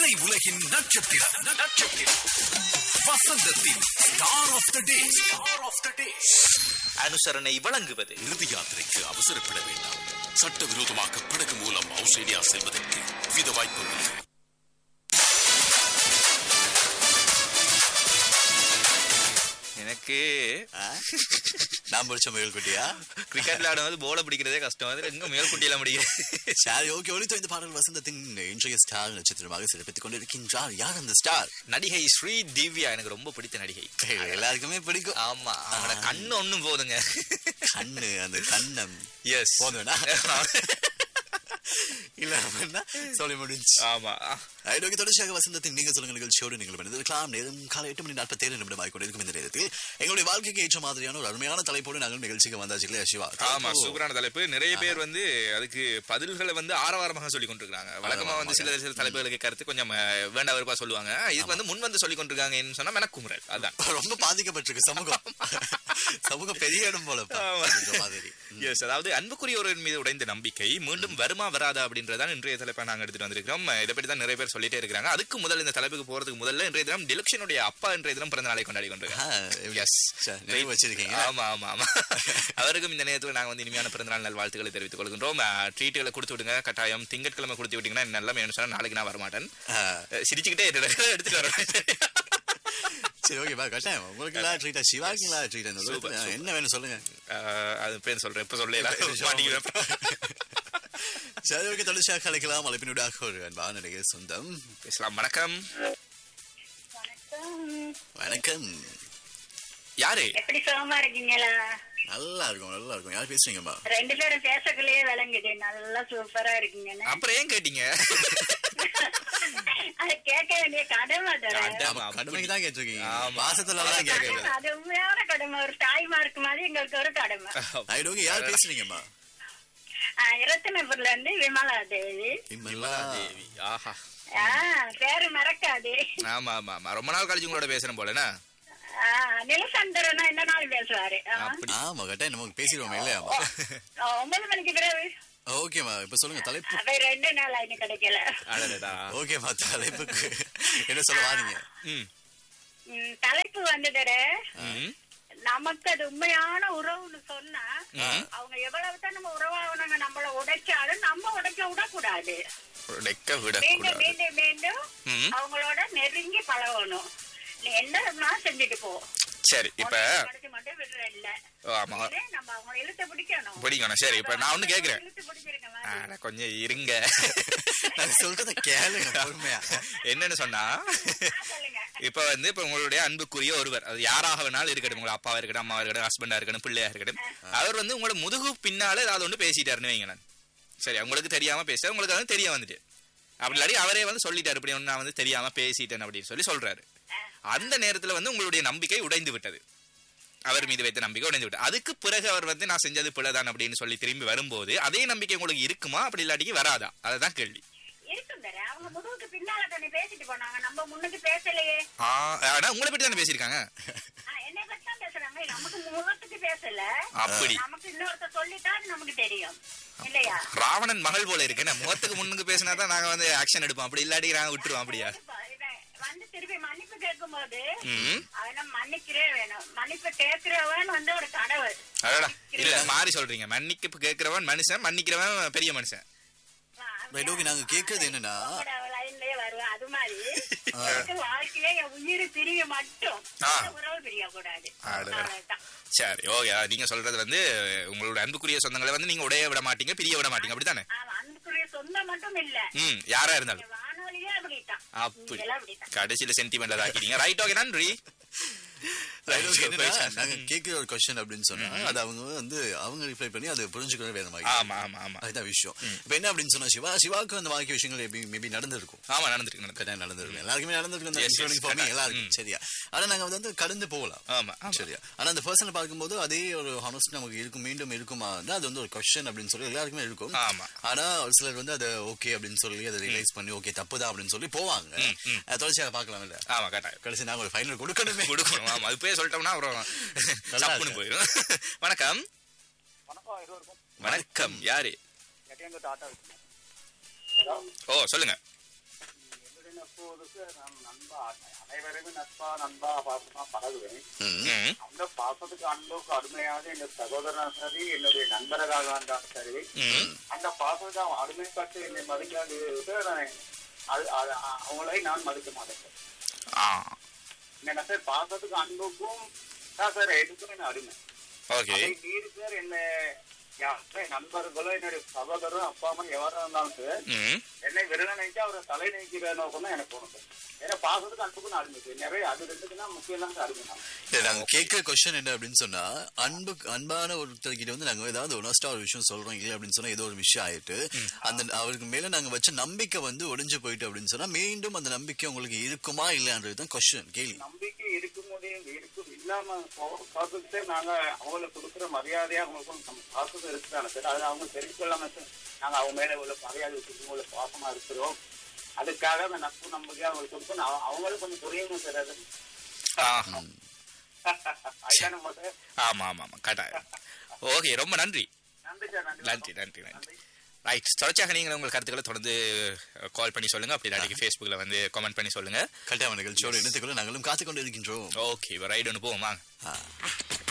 திரை உலகின் நட்சத்திரம் நட்சத்திரம் வசந்தத்தின் star of the day star of the day அனுசரணை வழங்குவது இறுதி யாத்திரைக்கு அவசரப்பட வேண்டாம் சட்டவிரோதமாக படகு மூலம் ஆஸ்திரேலியா செல்வதற்கு வித வாய்ப்புகள் எனக்கு நான் படிச்ச முயல்குட்டியா கிரிக்கெட் விளையாடும்போது போல பிடிக்கிறதே கஷ்டம் அதுல எங்க மேல் குட்டியெல்லாம் முடியாது சரி ஓகே ஒளித்த இந்த பாடல் வசந்தத்தின் இன்றைய ஸ்டார் நட்சத்திரமாக சிறப்பித்துக் கொண்டிருக்கின்றார் யார் அந்த ஸ்டார் நடிகை ஸ்ரீ திவ்யா எனக்கு ரொம்ப பிடித்த நடிகை எல்லாருக்குமே பிடிக்கும் ஆமா அவங்களோட கண்ணு ஒண்ணும் போதுங்க கண்ணு அந்த கண்ணம் எஸ் போதும்னா இல்ல அப்படின்னா சொல்லி முடிஞ்சு ஆமா ஐநோக்கி தொடர்ச்சியாக வசந்தத்தின் நீங்கள் சொல்லுங்க நிகழ்ச்சியோடு நீங்கள் இணைந்திருக்கலாம் நேரம் காலை எட்டு மணி நாற்பத்தேழு நிமிடம் ஆகிக்கொண்டிருக்கும் இந்த நேரத்தில் எங்களுடைய வாழ்க்கைக்கு ஏற்ற மாதிரியான ஒரு அருமையான தலைப்போடு நாங்கள் நிகழ்ச்சிக்கு வந்தாச்சு இல்லையா சிவா ஆமா சூப்பரான தலைப்பு நிறைய பேர் வந்து அதுக்கு பதில்களை வந்து ஆரவாரமாக சொல்லி கொண்டிருக்காங்க வழக்கமா வந்து சில சில தலைப்புகளுக்கு கருத்து கொஞ்சம் அஹ், வேண்டா வெறுப்பா சொல்லுவாங்க இதுக்கு வந்து முன் வந்து சொல்லி கொண்டிருக்காங்கன்னு சொன்னா மெனக்குமுறல் அதான் ரொம்ப பாதிக்கப்பட்டிருக்கு சமூகம் சமூகம் பெரிய இடம் போல ஆமா. மாதிரி எஸ் அதாவது அன்புக்குரியவரின் மீது உடைந்த நம்பிக்கை மீண்டும் வருமா வராதா அப்படின்றதான் இன்றைய தலைப்பை நாங்க எடுத்துட்டு வந்திருக்கிறோம் இதை பற்றி தான் நிறைய பேர் சொல்லிட்டே இருக்காங்க அதுக்கு முதல்ல இந்த தலைப்புக்கு போறதுக்கு முதல்ல இன்றைய தினம் டிலக்ஷனுடைய அப்பா இன்றைய தினம் பிறந்த நாளை கொண்டாடி கொண்டிருக்காங்க எஸ் நினைவு வச்சிருக்கீங்க ஆமா ஆமா ஆமா அவருக்கும் இந்த நேரத்துல நாங்க வந்து இனிமையான பிறந்தநாள் நல் வாழ்த்துக்களை தெரிவித்துக் கொள்கின்றோம் ட்ரீட்டுகளை கொடுத்து விடுங்க கட்டாயம் திங்கட்கிழமை கொடுத்து விட்டீங்கன்னா நல்லா என்ன சொன்னா நாளைக்கு நான் வரமாட்டேன் ஆ, அஹ் சிரிச்சுக்கிட்டே இரு, எடுத்துட்டு வரேன் சரி ஓகே பா கட்டாயம் உங்களுக்கு எல்லாம் ட்ரீட்டா சிவாக்கிங்களா ட்ரீட் Super, super. என்ன வேணும் சொல்லுங்க அஹ் அது பேர் சொல்றேன் இப்ப சொல்லலாம் மாட்டிக்குவேன் சரி ஓகே தொடர்ச்சியாக கலைக்கலாம் அழைப்பினூடாக ஒரு அன்பான நடிகர் சொந்தம் பேசலாம் வணக்கம் வணக்கம் யாரு எப்படி சுகமா இருக்கீங்களா நல்லா இருக்கும் நல்லா இருக்கும் யார் பேசுறீங்கம்மா ரெண்டு பேரும் பேசக்குள்ளேயே விளங்குது நல்லா சூப்பரா இருக்கீங்கன்னு அப்புறம் ஏன் கேட்டீங்க அது கேட்க வேண்டிய கடமை தரேன் கடமை. ஆமா, கடமைக்கு தான் கேட்டிருக்கீங்க ஆமா. பாசத்துல தான் கேட்கறது அது உண்மையான கடமை ஒரு தாய்மார்க்கு மாதிரி எங்களுக்கு ஒரு கடமை ரைட் ஓகே யார் பேசுறீங்கம்மா ஆஹ், இரத்தினபுரில இருந்து விமலா தேவி இம்மல்லா தேவி ஆஹா ஆஹ், பேரு மறக்காது ஆமா ஆமா ஆமா ரொம்ப நாள் கழிச்சு உங்களோட பேசுறேன் போலனா ஆஹ், நிலசந்தரனா என்ன நாள் பேசுவாரு ஆஹ். அப்படி ஆமா கட்டாயம் நமக்கு பேசிடுவோம் இல்லையா ஆஹ், ஒன்பது மணிக்கு பிறகு ஓகேம்மா இப்ப சொல்லுங்க தலைப்பு அவை ரெண்டு நாள் இன்னும் கிடைக்கல அடடடா. ஓகேம்மா தலைப்புக்கு என்ன சொல்ல வாரீங்க ம் ம், தலைப்பு வந்துடுற ம் நமக்கு அது உண்மையான உறவுன்னு சொன்னா ம். அவங்க எவ்வளவுதான் நம்ம உறவாகணுங்க நம்மள உடைச்சாலும் நம்ம உடைக்க விடக்கூடாது உடைக்க மீண்டும் விடக்கூடாது மீண்டும் மீண்டும் ம். அவங்களோட நெருங்கி பழகணும் நீ என்ன செஞ்சுட்டு போ சரி இப்ப உன்னை கடைசி மட்டும் விடுற இல்ல ஓ, ஆமா இதே நம்ம அவங்க இழுத்து பிடிக்கணும் பிடிக்கணும். சரி, இப்ப நான் ஒண்ணு கேக்குறேன். இழுத்து பிடிச்சிருக்க மாதிரி. ஆனா, கொஞ்சம் இருங்க நான் சொல்றத கேளுங்க பொறுமையா என்னன்னு சொன்னா ஆ, சொல்லுங்க இப்ப வந்து இப்ப உங்களுடைய அன்புக்குரிய ஒருவர் அது யாராக வேணாலும் இருக்கட்டும் உங்க அப்பாவா இருக்கட்டும் அம்மாவா இருக்கட்டும் ஹஸ்பண்டா இருக்கட்டும் பிள்ளையா இருக்கட்டும் அவர் வந்து உங்களோட முதுகு பின்னால ஏதாவது ஒண்ணு பேசிட்டாருன்னு வைங்க நான் சரி உங்களுக்கு தெரியாம பேச உங்களுக்கு அது தெரிய வந்துட்டு அப்படி இல்லாட்டி அவரே வந்து சொல்லிட்டாரு இப்படி ஒண்ணு நான் வந்து தெரியாம பேசிட்டேன் அப்படின்னு சொல்லி சொல்றாரு அந்த நேரத்துல வந்து உங்களுடைய நம்பிக்கை உடைந்து விட்டது அவர் மீது வைத்த நம்பிக்கை உடைந்து விட்டது அதுக்கு பிறகு அவர் வந்து நான் செஞ்சது பிள்ளைதான் அப்படின்னு சொல்லி திரும்பி வரும்போது அதே நம்பிக்கை உங்களுக்கு இருக்குமா அப்படி இல்லாட்டிக்கு வராதா அதுதான் கேள்வி இருக்கும் தர அவங்க முதுகுக்கு பின்னால தானே பேசிட்டு போனாங்க நம்ம முன்னுக்கு பேசலையே ஆ, ஆனா உங்களை பற்றி தானே பேசியிருக்காங்க ஆ, என்னை பத்தி தான் பேசுறாங்க நமக்கு முகத்துக்கு பேசல அப்படி நமக்கு இன்னொருத்த சொல்லிட்டா அது நமக்கு தெரியும் இல்லையா ராவணன் மகள் போல இருக்கு என்ன முகத்துக்கு முன்னுக்கு பேசினா தான் நாங்க வந்து ஆக்ஷன் எடுப்போம் அப்படி இல்லாட்டி நாங்க விட்டுருவோம் அப்படியா இப்ப இவன் வந்து திருப்பி மன்னிப்பு கேட்கும் போது ம் அவன மன்னிக்கிறே வேணும் மன்னிப்பு கேட்கிறவன் வந்து ஒரு கடவுள் அடடா இல்ல மாறி சொல்றீங்க மன்னிப்பு கேட்கிறவன் மனுஷன் மன்னிக்கிறவன் பெரிய மனுஷன் ரைட் ஓகே நாங்க கேக்குறது என்னன்னா உங்களோட லைன்லயே வருவேன் அது மாதிரி எனக்கு வாழ்க்கையில என் உயிர் பிரிய மட்டும் ஆ. இந்த உறவு பிரியக்கூடாது அடடா. அவ்வளவுதான். சரி ஓகே நீங்க சொல்றது வந்து உங்களோட அன்புக்குரிய சொந்தங்களை வந்து நீங்க உடைய விட மாட்டீங்க பிரிய விட மாட்டீங்க அப்படித்தானே ஆமா, அன்புக்குரிய சொந்தம் மட்டும் இல்ல ம் யாரா இருந்தாலும் வானொலியே அப்படித்தான் அப்படி இதெல்லாம் அப்படித்தான் கடைசியில சென்டிமெண்ட்ல தாக்கிட்டீங்க ரைட் ஓகே நன்றி Right, okay, என்னன்னா, நாங்க கேக்குற ஒரு கொஸ்டின் அப்படின்னு சொன்னா அது அவங்க வந்து அவங்க ரிப்ளை பண்ணி அது புரிஞ்சுக்கிற வேற மாதிரி ஆமா ஆமா ஆமா அதுதான் விஷயம் இப்ப என்ன அப்படின்னு சொன்னா சிவா சிவாவுக்கு அந்த வாழ்க்கை விஷயங்கள் மேபி நடந்திருக்கும் ஆமா நடந்திருக்கு நடந்திருக்கு கட்டாயம் நடந்திருக்கும் எல்லாருக்குமே நடந்திருக்கும் Yes, yes, including for me, கட்டாயம். எல்லாருக்கும் சரியா ஆனா நாங்க வந்து கடந்து போகலாம் ஆமா ஆமா சரியா ஆனா அந்த பர்சனை பார்க்கும்போது அதே ஒரு ஹானஸ்ட் நமக்கு இருக்கும் மீண்டும் இருக்குமா அது வந்து ஒரு கொஸ்டின் அப்படின்னு சொல்லி எல்லாருக்குமே இருக்கும் ஆமா. ஆனா ஒரு சிலர் வந்து அதை ஓகே அப்படின்னு சொல்லி அதை ரியலைஸ் பண்ணி ஓகே தப்புதான் அப்படின்னு சொல்லி போவாங்க ம். அதை தொடர்ச்சியாக பார்க்கலாம் இல்ல ஆமா கட்டாயம் கடைசி நாங்க ஒரு ஃபைனல் கொடுக்கணுமே கொடுக்கணும் ஆமா அது போய் சொல்லிட்டோம்னா அப்புறம் நல்லா சப்புன்னு இருக்கு. போயிடும் வணக்கம் வணக்கம் இருவருக்கும் வணக்கம் யாரு எட்டியங்க டாட்டா ஓ சொல்லுங்க என்னுடைய எப்போதுக்கு நான் நண்பா அனைவருமே நட்பா நண்பா பாசமா பழகுவேன் ம். ம். அந்த பாசத்துக்கு அன்புக்கு அருமையாக என் சகோதரன் சரி என்னுடைய நண்பர்களாக இருந்தாலும் சரி ம். அந்த பாசத்துக்கு அவன் அருமைப்பட்டு என்னை மதிக்காது நான் அது- அது- அவங்களை நான் மதிக்க மாட்டேன் ஆ என்ன சார் பாசத்துக்கு அன்புக்கும் தான் சார் எதுக்கும் என்ன அருமை ஓகே அதை மீறி சார் என்ன யாரே நண்பர்களோ என்னுடைய சகோதரோ அப்பா அம்மா எவரா இருந்தாலும் சார் ம் என்னை விரல நினைச்சா அவரை தலை நினைக்கிற நோக்கம் தான் எனக்கு தோணும் சார் ஏன்னா பாசத்துக்கு அன்புக்கு நான் அருமை சார் நிறைய அது ரெண்டுக்கு தான் முக்கியம் தான் சார் அருமை தான் இல்ல, நாங்க கேட்கிற கொஸ்டின் என்ன அப்படின்னு சொன்னா அன்பு அன்பான ஒருத்தர்கிட்ட வந்து நாங்க ஏதாவது ஒனஸ்டா ஒரு விஷயம் சொல்றோம் இல்லை அப்படின்னு சொன்னா ஏதோ ஒரு விஷயம் ஆயிட்டு அந்த அவருக்கு மேல நாங்க வச்ச நம்பிக்கை வந்து ஒடிஞ்சு போயிட்டு அப்படின்னு சொன்னா மீண்டும் அந்த நம்பிக்கை உங்களுக்கு இருக்குமா இல்லையான்றது தான் கொஸ்டின் கேள்வி நம்பிக்கை இருக்கும் முடியும் இருக்கும் இல்லாம பார்த்துட்டு நாங்க அவங்களுக்கு கொடுக்குற மரியாதையா அவங்களுக்கும் நம்ம பாசத்தை இருக்கிறாங்க சார் அது அவங்க தெரிவிக்கொள்ளாம சார் நாங்க அவங்க மேல உள்ள மரியாதை வச்சிருக்கோம் உள்ள பாசமா இருக்கிறோம் அதுக்காக அந்த நட்பு நம்பிக்கை அவங்களுக்கு கொடுக்கணும் அவ- அவங்களும் கொஞ்சம் புரியணும் சார் அது ஆஹா. அதுதான் நம்ம சார் ஆமா ஆமா ஆமா கட்டாயம் ஓகே ரொம்ப நன்றி நன்றி சார் நன்றி நன்றி நன்றி நன்றி ரைட் தொடர்ச்சியாக நீங்கள் உங்கள் கருத்துக்களை தொடர்ந்து கால் பண்ணி சொல்லுங்க அப்படி இல்லாட்டி ஃபேஸ்புக்கில் வந்து கமெண்ட் பண்ணி சொல்லுங்க கட்டாயமான நிகழ்ச்சியோடு இணைத்துக்கொள்ள நாங்களும் காத்துக்கொண்டு இருக்கின்றோம் ஓகே ரைடு ஒன்று போவோமா ஆ.